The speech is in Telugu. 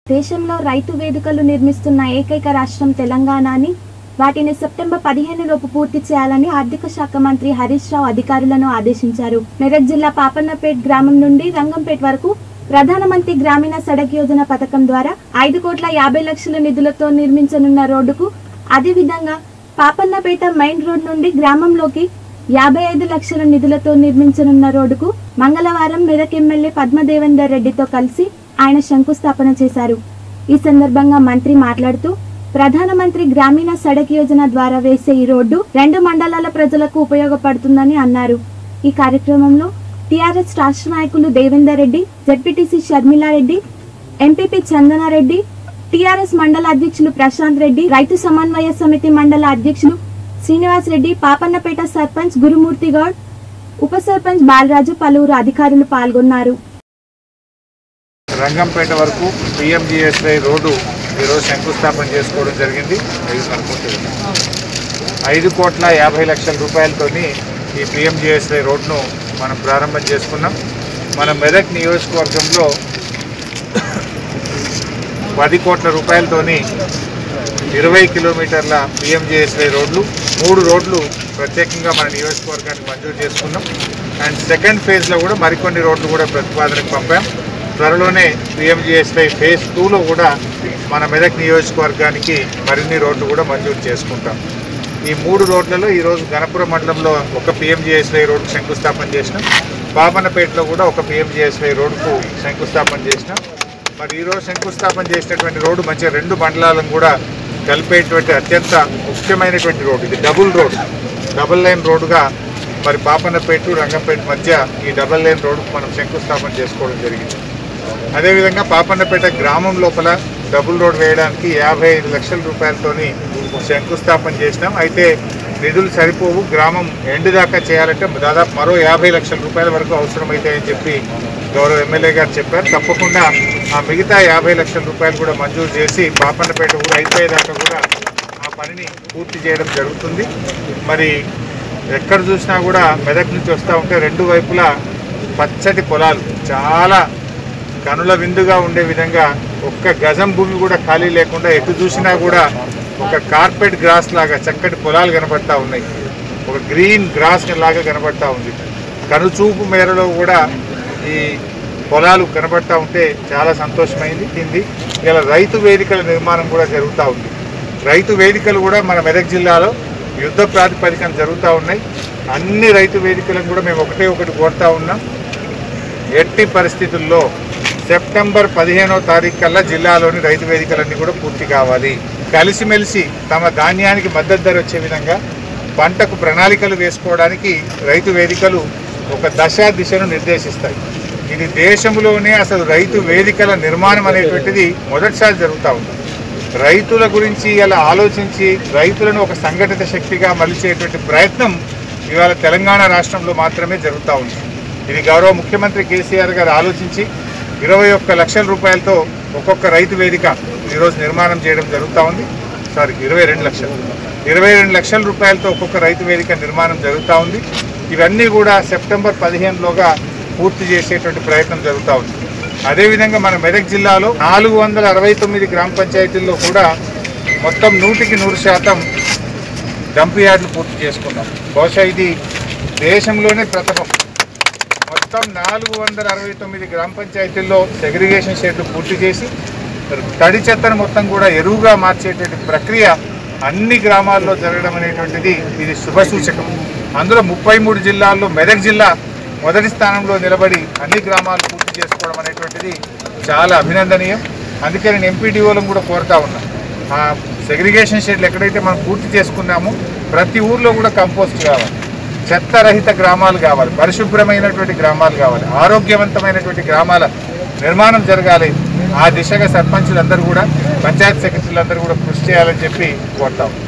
దేశంలో రైతు వేదికలు నిర్మిస్తున్న ఏకైక రాష్ట్రం తెలంగాణ అని వాటిని సెప్టెంబర్ పదిహేను లోపు పూర్తి చేయాలని ఆర్థిక శాఖ మంత్రి హరీష్ రావు అధికారులను ఆదేశించారు మెదక్ జిల్లా పాపన్నపేట్ గ్రామం నుండి రంగంపేట్ వరకు ప్రధానమంత్రి గ్రామీణ సడక్ యోజన పథకం ద్వారా ఐదు కోట్ల యాభై లక్షల నిధులతో నిర్మించనున్న రోడ్డుకు అదేవిధంగా పాపన్నపేట మెయిన్ రోడ్ నుండి గ్రామంలోకి యాభై ఐదు లక్షల నిధులతో నిర్మించనున్న రోడ్డుకు మంగళవారం మెదక్ ఎమ్మెల్యే పద్మదేవేందర్ రెడ్డితో కలిసి ఆయన శంకుస్థాపన చేశారు ఈ సందర్భంగా మంత్రి మాట్లాడుతూ ప్రధానమంత్రి గ్రామీణ సడక్ యోజన ద్వారా వేసే ఈ రోడ్డు రెండు మండలాల ప్రజలకు ఉపయోగపడుతుందని అన్నారు ఈ కార్యక్రమంలో టీఆర్ఎస్ రాష్ట్ర నాయకులు Devender Reddy ZPTC Sharmila Reddy MPP Chandana Reddy TRS మండల అధ్యక్షులు ప్రశాంత్ రెడ్డి రైతు సమన్వయ సమితి మండల అధ్యక్షులు శ్రీనివాస్ రెడ్డి పాపన్నపేట సర్పంచ్ గురుమూర్తి గౌడ్ ఉప సర్పంచ్ బాలరాజు పలువురు అధికారులు పాల్గొన్నారు రంగంపేట వరకు పిఎంజిఎస్ఐ రోడ్డు ఈరోజు శంకుస్థాపన చేసుకోవడం జరిగింది ఐదు అనుకుంటుంది ఐదు కోట్ల యాభై లక్షల రూపాయలతోని ఈ పిఎంజిఎస్ఐ రోడ్ను మనం ప్రారంభం చేసుకున్నాం మన మెదక్ నియోజకవర్గంలో పది కోట్ల రూపాయలతోని ఇరవై కిలోమీటర్ల పిఎంజిఎస్ఐ రోడ్లు మూడు రోడ్లు ప్రత్యేకంగా మన నియోజకవర్గానికి మంజూరు చేసుకున్నాం అండ్ సెకండ్ ఫేజ్లో కూడా మరికొన్ని రోడ్లు కూడా ప్రతిపాదనకు పంపాం త్వరలోనే పిఎంజిఎస్ఐ ఫేజ్ టూలో కూడా మన మెదక్ నియోజకవర్గానికి మరిన్ని రోడ్లు కూడా మంజూరు చేసుకుంటాం ఈ మూడు రోడ్లలో ఈరోజు గణపురం మండలంలో ఒక పిఎంజిఎస్ఐ రోడ్డు శంకుస్థాపన చేసినాం పాపన్నపేటలో కూడా ఒక పిఎంజిఎస్ఐ రోడ్డుకు శంకుస్థాపన చేసినాం మరి ఈరోజు శంకుస్థాపన చేసినటువంటి రోడ్డు మంచిగా రెండు మండలాలను కూడా కలిపేటువంటి అత్యంత ముఖ్యమైనటువంటి రోడ్డు ఇది డబుల్ రోడ్ డబుల్ లైన్ రోడ్డుగా మరి పాపన్నపేట రంగంపేట మధ్య ఈ డబుల్ లైన్ రోడ్డుకు మనం శంకుస్థాపన చేసుకోవడం జరిగింది అదేవిధంగా పాపన్నపేట గ్రామం లోపల డబుల్ రోడ్ వేయడానికి యాభై ఐదు లక్షల రూపాయలతోని శంకుస్థాపన చేసినాం అయితే నిధులు సరిపోవు గ్రామం ఎండు దాకా చేయాలంటే దాదాపు మరో యాభై లక్షల రూపాయల వరకు అవసరమవుతాయని చెప్పి గౌరవ ఎమ్మెల్యే గారు చెప్పారు తప్పకుండా ఆ మిగతా యాభై లక్షల రూపాయలు కూడా మంజూరు చేసి పాపన్నపేట కూడా అయిపోయేదాకా కూడా ఆ పనిని పూర్తి చేయడం జరుగుతుంది మరి ఎక్కడ చూసినా కూడా మెదక్ నుంచి వస్తూ ఉంటే రెండు వైపులా పచ్చటి పొలాలు చాలా కనుల విందుగా ఉండే విధంగా ఒక్క గజం భూమి కూడా ఖాళీ లేకుండా ఎటు చూసినా కూడా ఒక కార్పెట్ గ్రాస్ లాగా చక్కటి పొలాలు కనబడతా ఉన్నాయి ఒక గ్రీన్ గ్రాస్ లాగా కనబడతా ఉంది కనుచూపు మేరలో కూడా ఈ పొలాలు కనబడతా ఉంటే చాలా సంతోషమైంది కింది ఇలా రైతు వేదికల నిర్మాణం కూడా జరుగుతూ ఉంది రైతు వేదికలు కూడా మన మెదక్ జిల్లాలో యుద్ధ ప్రాతిపదికన జరుగుతూ ఉన్నాయి అన్ని రైతు వేదికలను కూడా మేము ఒకటే ఒకటి కోరుతా ఉన్నాం ఎట్టి పరిస్థితుల్లో సెప్టెంబర్ పదిహేనో తారీఖు కల్లా జిల్లాలోని రైతు వేదికలన్నీ కూడా పూర్తి కావాలి కలిసిమెలిసి తమ ధాన్యానికి మద్దతు ధర వచ్చే విధంగా పంటకు ప్రణాళికలు వేసుకోవడానికి రైతు వేదికలు ఒక దశ దిశను నిర్దేశిస్తాయి ఇది దేశంలోనే అసలు రైతు వేదికల నిర్మాణం అనేటువంటిది మొదటిసారి జరుగుతూ ఉంది రైతుల గురించి ఇలా ఆలోచించి రైతులను ఒక సంఘటిత శక్తిగా మలిచేటువంటి ప్రయత్నం ఇవాళ తెలంగాణ రాష్ట్రంలో మాత్రమే జరుగుతూ ఉంది ఇది గౌరవ ముఖ్యమంత్రి కేసీఆర్ గారు ఆలోచించి ఇరవై ఒక్క లక్షల రూపాయలతో ఒక్కొక్క రైతు వేదిక ఈరోజు నిర్మాణం చేయడం జరుగుతూ ఉంది సారీ ఇరవై రెండు లక్షలు ఇరవై రెండు లక్షల రూపాయలతో ఒక్కొక్క రైతు వేదిక నిర్మాణం జరుగుతూ ఉంది ఇవన్నీ కూడా సెప్టెంబర్ పదిహేనులోగా పూర్తి చేసేటువంటి ప్రయత్నం జరుగుతూ ఉంది అదేవిధంగా మన మెదక్ జిల్లాలో నాలుగు వందల అరవై తొమ్మిది గ్రామ పంచాయతీల్లో కూడా మొత్తం నూటికి నూరు శాతం డంప్ యార్డులు పూర్తి చేసుకున్నాం బహుశా ఇది దేశంలోనే ప్రథమం మొత్తం నాలుగు వందల అరవై తొమ్మిది గ్రామ పంచాయతీల్లో సెగ్రిగేషన్ షెడ్లు పూర్తి చేసి తడి చెత్తను మొత్తం కూడా ఎరువుగా మార్చేటువంటి ప్రక్రియ అన్ని గ్రామాల్లో జరగడం అనేటువంటిది ఇది శుభ సూచకం అందులో ముప్పై మూడు జిల్లాల్లో మెదక్ జిల్లా మొదటి స్థానంలో నిలబడి అన్ని గ్రామాలు పూర్తి చేసుకోవడం అనేటువంటిది చాలా అభినందనీయం అందుకే నేను ఎంపీడీఓలను కూడా కోరుతా ఉన్నా ఆ సెగ్రిగేషన్ షెడ్లు ఎక్కడైతే మనం పూర్తి చేసుకున్నామో ప్రతి ఊర్లో కూడా కంపోస్ట్ కావాలి చెత్త రహిత గ్రామాలు కావాలి పరిశుభ్రమైనటువంటి గ్రామాలు కావాలి ఆరోగ్యవంతమైనటువంటి గ్రామాల నిర్మాణం జరగాలి ఆ దిశగా సర్పంచులందరూ కూడా పంచాయత్ సెక్రటరీలందరూ కూడా కృషి చేయాలని చెప్పి కోరుతాం